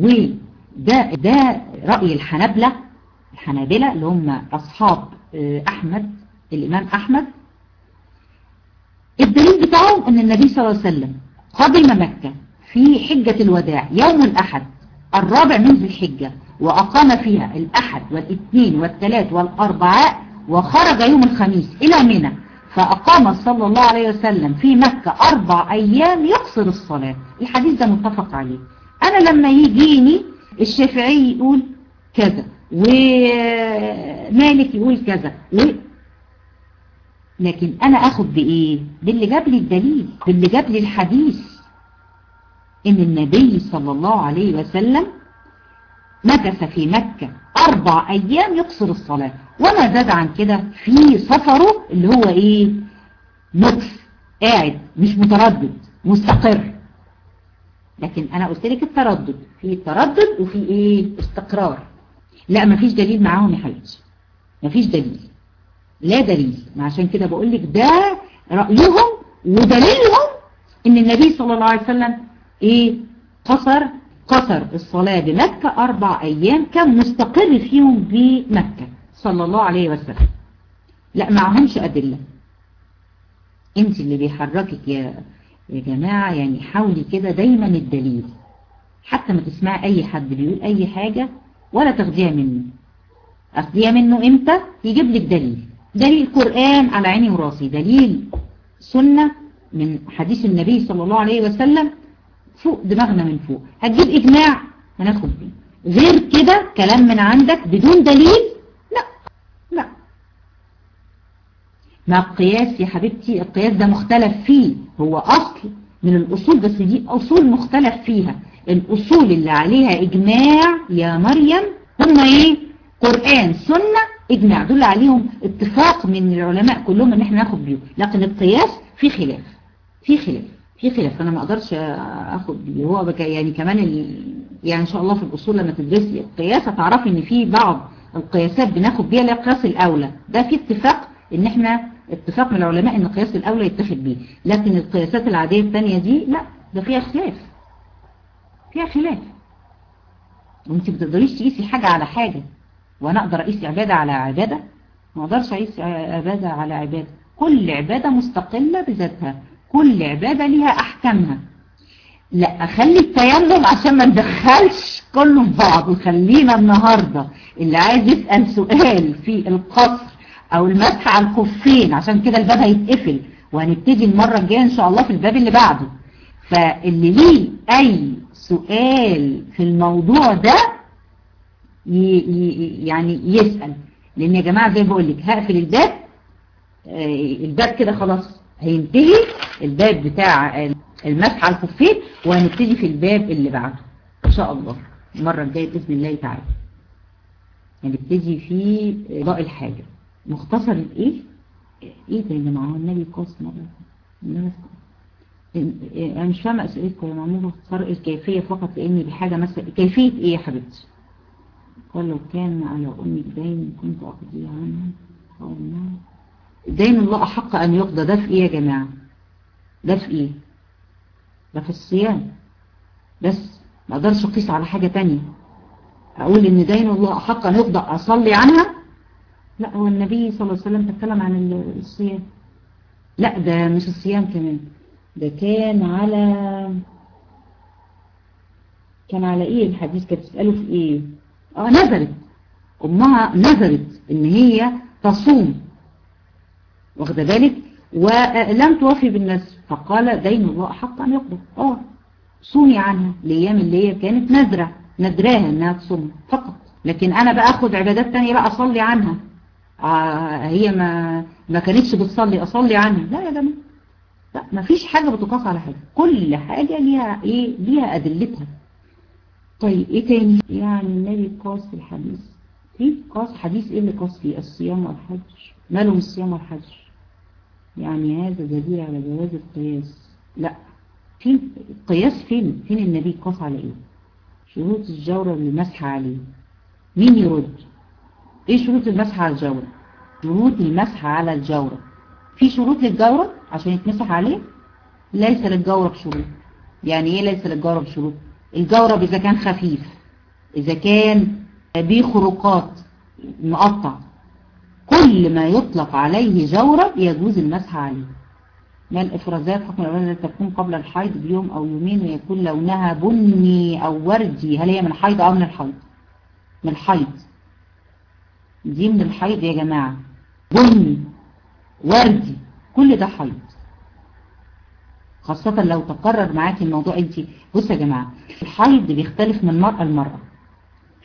وده ده رأي الحنبلة الحنابلة اللي هم اصحاب احمد الامام احمد الدليل بتاعهم ان النبي صلى الله عليه وسلم قدم مكة في حجة الوداع يوم الاحد الرابع من ذي الحجة واقام فيها الاحد والاثنين والثلاث والاربعاء وخرج يوم الخميس إلى منى فأقام صلى الله عليه وسلم في مكة أربع أيام يقصر الصلاة الحديث ده متفق عليه أنا لما يجيني الشافعي يقول كذا ومالك يقول كذا و... لكن انا اخد بايه باللي جاب لي الدليل باللي جاب لي الحديث ان النبي صلى الله عليه وسلم مكث في مكة اربع ايام يقصر الصلاة وما زاد عن كده في سفره اللي هو ايه مكث قاعد مش متردد مستقر لكن انا قلت لك التردد في تردد وفي ايه استقرار لا مفيش دليل معاهم يا حبيبتي مفيش دليل لا دليل عشان كده بقول لك ده رأيهم ودليلهم ان النبي صلى الله عليه وسلم ايه قصر قصر الصلاة بمكة اربع ايام كان مستقر فيهم بمكة صلى الله عليه وسلم لا معهمش ادلة انت اللي بيحركك يا يا جماعة يعني حاولي كده دايما الدليل حتى ما تسمعي اي حد بيقول اي حاجة ولا تاخديها منه اخديها منه امتى يجيب لك دليل دليل قرآن على عيني وراسي دليل سنة من حديث النبي صلى الله عليه وسلم فوق دماغنا من فوق هتجيب اجماع هناخد بيه غير كده كلام من عندك بدون دليل لا لا مع القياس يا حبيبتي القياس ده مختلف فيه هو أصل من الأصول بس دي أصول مختلف فيها الأصول اللي عليها إجماع يا مريم هم إيه قرآن سنة إجماع دول عليهم اتفاق من العلماء كلهم إن احنا ناخد بيهم لكن القياس في خلاف في خلاف في خلاف أنا ما أقدرش أخد بيه هو بقى يعني كمان ال... يعني إن شاء الله في الأصول لما تدرسي القياس هتعرفي إن في بعض القياسات بناخد بيها القياس الأولى ده في اتفاق إن احنا اتفاق من العلماء ان القياس الاولى يتخذ بيه لكن القياسات العادية الثانية دي لا ده فيها خلاف فيها خلاف وانت بتقدريش تقيسي حاجة على حاجة وانا اقدر اقيس عبادة على عبادة ما اقدرش اقيس عبادة على عبادة كل عبادة مستقلة بذاتها كل عبادة ليها احكامها لا اخلي التيمم عشان ما ندخلش كله في بعض وخلينا النهاردة اللي عايز يسأل سؤال في القصر او المسح على الخفين عشان كده الباب هيتقفل وهنبتدي المرة الجاية ان شاء الله في الباب اللي بعده فاللي ليه اي سؤال في الموضوع ده يعني يسأل لان يا جماعة زي بقول لك هقفل الباب الباب كده خلاص هينتهي الباب بتاع المسح على الخفين وهنبتدي في الباب اللي بعده ان شاء الله المرة الجاية بإذن الله تعالى هنبتدي في ضاء الحاجة مختصر الايه ايه ده يا جماعه هو النبي قاس مره انا مش فاهمه اسئلتكم يا معمول اختصار الكيفيه فقط لاني بحاجه مثلا كيفيه ايه يا حبيبتي قال لو كان على امي دين كنت اقضي عنها قولنا دين الله احق ان يقضى ده في ايه يا جماعه ده في ايه ده في الصيام بس ما اقدرش اقيس على حاجه تانية اقول ان دين الله احق ان يقضى اصلي عنها لا هو النبي صلى الله عليه وسلم تكلم عن الصيام لا ده مش الصيام كمان ده كان على كان على ايه الحديث كانت تسأله في ايه اه نذرت امها نذرت ان هي تصوم واخده بالك ولم توفي بالنذر فقال دين الله حق ان يقضى اه صومي عنها الايام اللي هي كانت نذره ندراها انها تصوم فقط لكن انا بقى اخد عبادات تانية بقى اصلي عنها آه هي ما ما كانتش بتصلي اصلي عنها لا يا جماعه لا ما فيش حاجة بتقاس على حاجة كل حاجة ليها ايه ليها ادلتها طيب ايه تاني يعني النبي قاس في الحديث في قاس حديث ايه اللي قاس فيه الصيام والحج مالهم الصيام والحج يعني هذا دليل على جواز القياس لا فين القياس فين فين النبي قاس على ايه شروط الجورة اللي مسح عليه مين يرد ايه شروط المسح على الجورة شروط المسح على الجورة في شروط للجورة عشان يتمسح عليه ليس للجورة بشروط يعني ايه ليس للجورة بشروط الجورب اذا كان خفيف اذا كان بيه خروقات مقطع كل ما يطلق عليه جورب يجوز المسح عليه ما الافرازات حكم الأولاد التي تكون قبل الحيض بيوم او يومين ويكون لونها بني او وردي هل هي من الحيض او من الحيض من الحيض دي من الحيض يا جماعة بني وردي كل ده حيض خاصة لو تقرر معاكي الموضوع انت بص يا جماعة الحيض بيختلف من مرأة لمرأة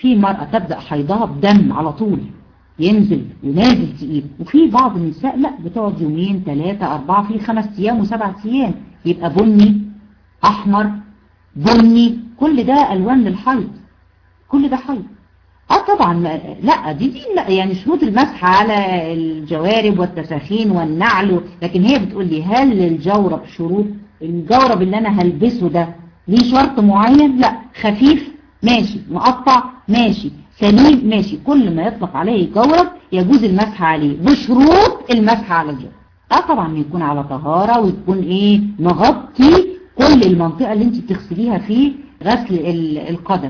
في مرأة تبدأ حيضها بدم على طول ينزل ونازل تقيل وفي بعض النساء لا بتقعد يومين ثلاثة أربعة في خمس أيام وسبعة أيام يبقى بني أحمر بني كل ده ألوان للحيض كل ده حيض اه طبعا لا دي, دي لا يعني شروط المسح على الجوارب والتساخين والنعل لكن هي بتقول لي هل للجورب شروط الجورب اللي انا هلبسه ده ليه شرط معين لا خفيف ماشي مقطع ماشي سليم ماشي كل ما يطلق عليه جورب يجوز المسح عليه بشروط المسح على الجورب اه طبعا يكون على طهارة ويكون ايه مغطي كل المنطقة اللي انت بتغسليها في غسل القدم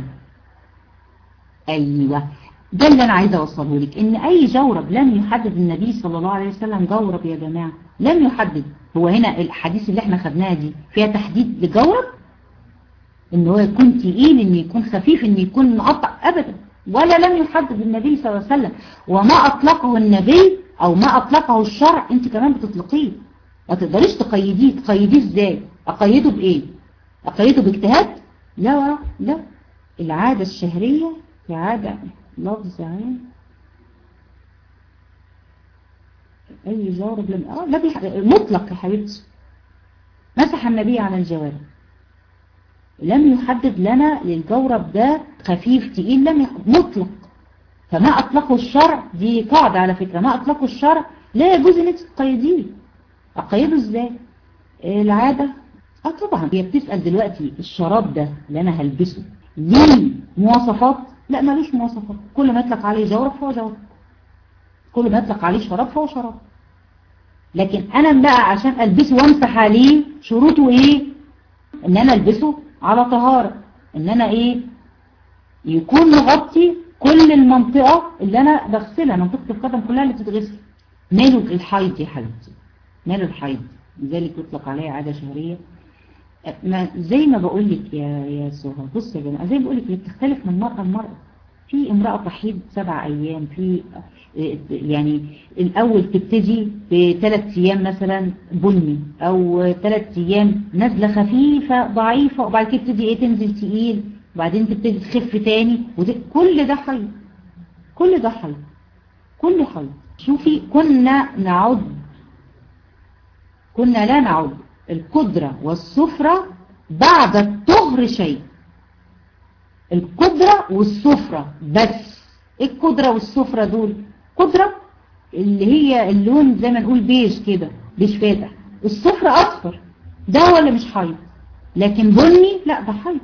ايوه ده اللي انا عايزه اوصله لك ان اي جورب لم يحدد النبي صلى الله عليه وسلم جورب يا جماعه لم يحدد هو هنا الحديث اللي احنا خدناها دي فيها تحديد لجورب ان هو يكون تقيل ان يكون خفيف ان يكون مقطع ابدا ولا لم يحدد النبي صلى الله عليه وسلم وما اطلقه النبي او ما اطلقه الشرع انت كمان بتطلقيه ما تقدريش تقيديه تقيديه ازاي اقيده بايه اقيده باجتهاد لا ورا لا العادة الشهرية كعادة لفظ عام اي جارب لم اه لا بيح... مطلق يا حبيبتي مسح النبي على الجوارب لم يحدد لنا للجورب ده خفيف تقيل لم يحدد مطلق فما اطلقه الشرع دي قاعدة على فكرة ما اطلقه الشرع لا يجوز ان انت تقيديه اقيده ازاي العادة اه طبعا هي بتسأل دلوقتي الشراب ده اللي انا هلبسه ليه مواصفات لا ملوش مواصفات كل ما يطلق عليه جورب فهو جورب كل ما يطلق عليه شراب فهو شراب لكن انا بقى عشان البسه وامسح عليه شروطه ايه ان انا البسه على طهارة ان انا ايه يكون مغطي كل المنطقة اللي انا بغسلها منطقة القدم كلها اللي بتتغسل ماله الحيض يا حبيبتي ماله الحيض لذلك يطلق عليه عادة شهرية ما زي ما بقول لك يا يا سهى بص يا جماعه زي ما بقول لك بتختلف من مره لمره في امراه تحيض سبع ايام في يعني الاول تبتدي بثلاث ايام مثلا بني او ثلاث ايام نازله خفيفه ضعيفه وبعد كده تبتدي ايه تنزل تقيل وبعدين تبتدي تخف تاني كل ده حيض كل ده حيض كل حيض شوفي كنا نعد كنا لا نعد القدرة والسفرة بعد الطهر شيء القدرة والسفرة بس ايه القدرة والسفرة دول قدرة اللي هي اللون زي ما نقول بيج كده بيج فاتح السفرة اصفر ده ولا مش حيض لكن بني لا ده حيض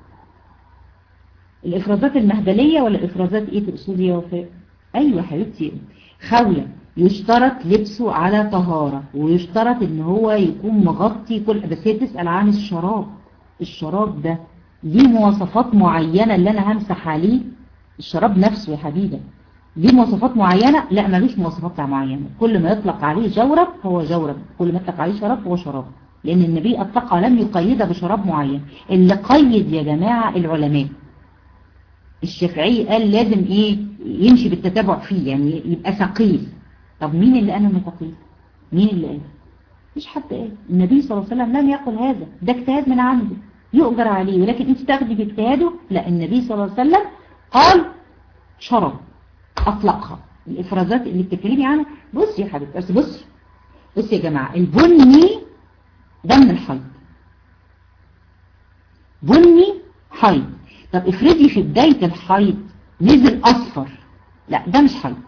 الافرازات المهبلية ولا الافرازات ايه تقصدي يا وفاء ايوه حبيبتي خولة يشترط لبسه على طهارة ويشترط ان هو يكون مغطي كل بس هي تسأل عن الشراب الشراب ده ليه مواصفات معينة اللي انا همسح عليه الشراب نفسه يا حبيبة ليه مواصفات معينة لا ملوش مواصفات معينة كل ما يطلق عليه جورب هو جورب كل ما يطلق عليه شراب هو شراب لان النبي اطلق لم يقيدها بشراب معين اللي قيد يا جماعة العلماء الشافعي قال لازم ايه يمشي بالتتابع فيه يعني يبقى ثقيل طب مين اللي قال انه ثقيل مين اللي قال مش حد قال النبي صلى الله عليه وسلم لم يقل هذا ده اجتهاد من عنده يؤجر عليه ولكن انت تاخدي باجتهاده لا النبي صلى الله عليه وسلم قال شرب اطلقها الافرازات اللي بتتكلمي عنها بصي يا حبيبتي بس بصي بصي يا جماعه البني ده من الحيض بني حيض طب افرضي في بداية الحيض نزل اصفر لا ده مش حيض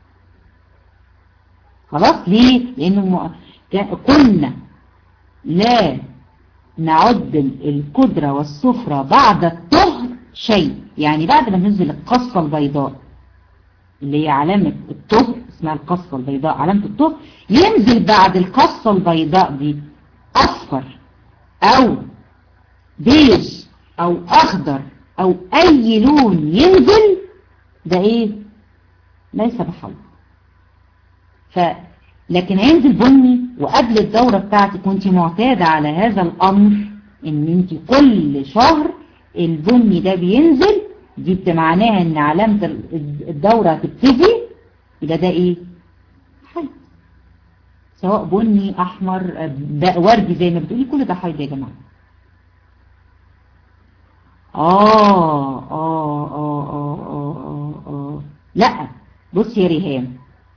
خلاص ليه لانه كنا لا نعد القدرة والسفرة بعد الطهر شيء يعني بعد ما ننزل القصة البيضاء اللي هي علامة الطهر اسمها القصة البيضاء علامة الطهر ينزل بعد القصة البيضاء دي اصفر او بيج او اخضر او اي لون ينزل ده ايه ليس بحل ف لكن هينزل بني وقبل الدورة بتاعتك وانت معتادة على هذا الامر ان انت كل شهر البني ده بينزل دي معناها ان علامة الدورة هتبتدي يبقى ده ايه حيض سواء بني احمر وردي زي ما بتقولي كل ده حيض يا جماعه آه آه آه آه لا بص يا ريهام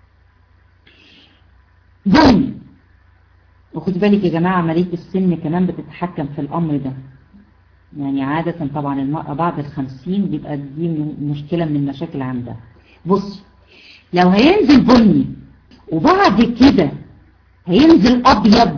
بني وخد بالك يا جماعة عملية السن كمان بتتحكم في الأمر ده يعني عادة طبعا المرأة بعد الخمسين بيبقى دي مشكلة من المشاكل عندها بص لو هينزل بني وبعد كده هينزل أبيض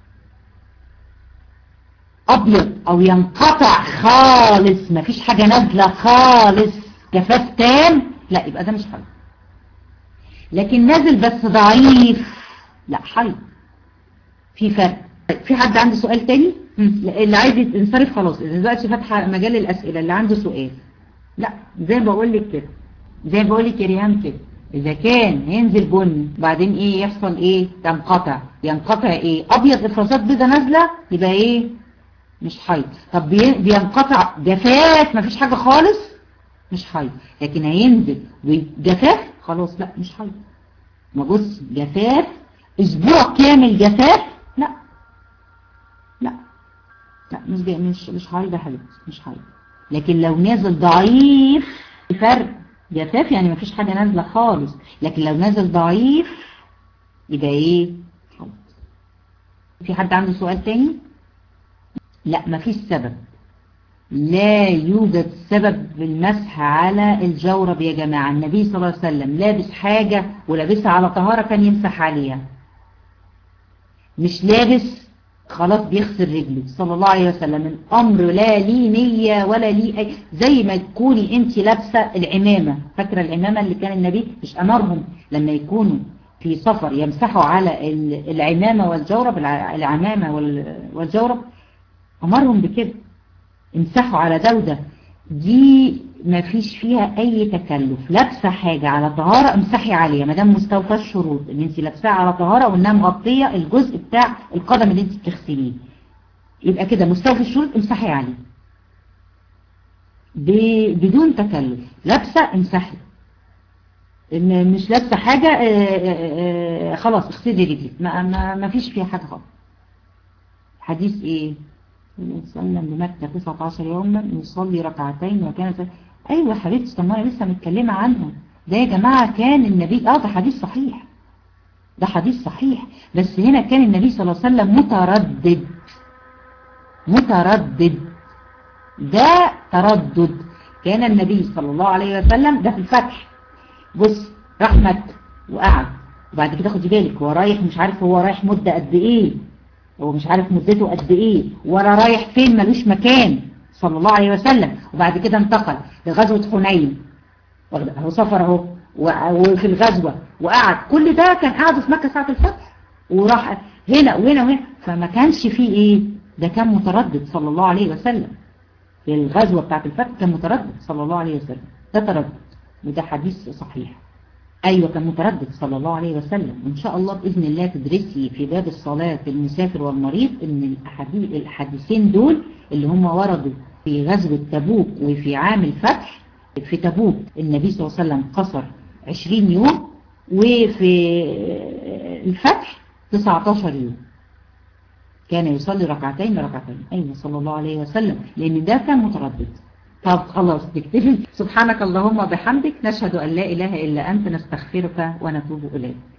أبيض أو ينقطع خالص مفيش حاجة نازلة خالص جفاف تام لا يبقى ده مش حيض لكن نازل بس ضعيف لا حيض في فرق في حد عنده سؤال تاني اللي عايز ينصرف خلاص اذا دلوقتي فاتحه مجال الاسئله اللي عنده سؤال لا زي ما بقول لك كده زي ما بقول لك يا ريهام كده اذا كان هينزل بني بعدين ايه يحصل ايه تنقطع ينقطع ايه ابيض افرازات بيضه نازله يبقى ايه مش حيض طب بينقطع جفاف مفيش حاجه خالص مش حيض لكن هينزل جفاف خلاص لا مش حيض ما بص جفاف اسبوع كامل جفاف لا لا لا مش جاي مش مش حيض يا حبيبتي مش حيض لكن لو نازل ضعيف فرق جفاف يعني مفيش حاجة نازلة خالص لكن لو نازل ضعيف يبقى ايه حيض في حد عنده سؤال تاني لا مفيش سبب لا يوجد سبب بالمسح على الجورب يا جماعة النبي صلى الله عليه وسلم لابس حاجة ولابسها على طهارة كان يمسح عليها مش لابس خلاص بيغسل رجله صلى الله عليه وسلم الأمر لا لي نية ولا لي أي زي ما تكوني انت لابسة العمامة فاكرة العمامة اللي كان النبي مش أمرهم لما يكونوا في سفر يمسحوا على العمامة والجورب العمامة والجورب أمرهم بكده امسحوا على ده وده دي ما فيش فيها اي تكلف لابسه حاجة على طهارة امسحي عليها ما دام مستوفى الشروط ان انت لابساها على طهارة وانها مغطية الجزء بتاع القدم اللي انت بتغسليه يبقى كده مستوفى الشروط امسحي عليه بدون تكلف لابسه امسحي مش لابسه حاجة اه اه خلاص اغسلي رجلك ما, ما, ما فيش فيها حاجة خالص حديث ايه وسلم بمكة 19 يوما يصلي ركعتين وكان ايوه حبيبتي طب انا لسه متكلمه عنها ده يا جماعه كان النبي اه ده حديث صحيح ده حديث صحيح بس هنا كان النبي صلى الله عليه وسلم متردد متردد ده تردد كان النبي صلى الله عليه وسلم ده في الفتح بص راح مكة وقعد وبعد كده خدي بالك هو رايح مش عارف هو رايح مدة قد ايه هو مش عارف مدته قد ايه ولا رايح فين ملوش مكان صلى الله عليه وسلم وبعد كده انتقل لغزوة حنين هو سفر اهو وفي الغزوة وقعد كل ده كان قاعد في مكة ساعة الفتح وراح هنا وهنا وهنا فما كانش فيه ايه ده كان متردد صلى الله عليه وسلم في الغزوة بتاعت الفتح كان متردد صلى الله عليه وسلم ده تردد وده حديث صحيح أيوة كان متردد صلى الله عليه وسلم وإن شاء الله بإذن الله تدرسي في باب الصلاة في المسافر والمريض إن الحديثين دول اللي هم وردوا في غزوة تبوك وفي عام الفتح في تبوك النبي صلى الله عليه وسلم قصر 20 يوم وفي الفتح 19 يوم كان يصلي ركعتين ركعتين أيوة صلى الله عليه وسلم لأن ده كان متردد طب خلاص تكتفي سبحانك اللهم وبحمدك نشهد أن لا إله إلا أنت نستغفرك ونتوب إليك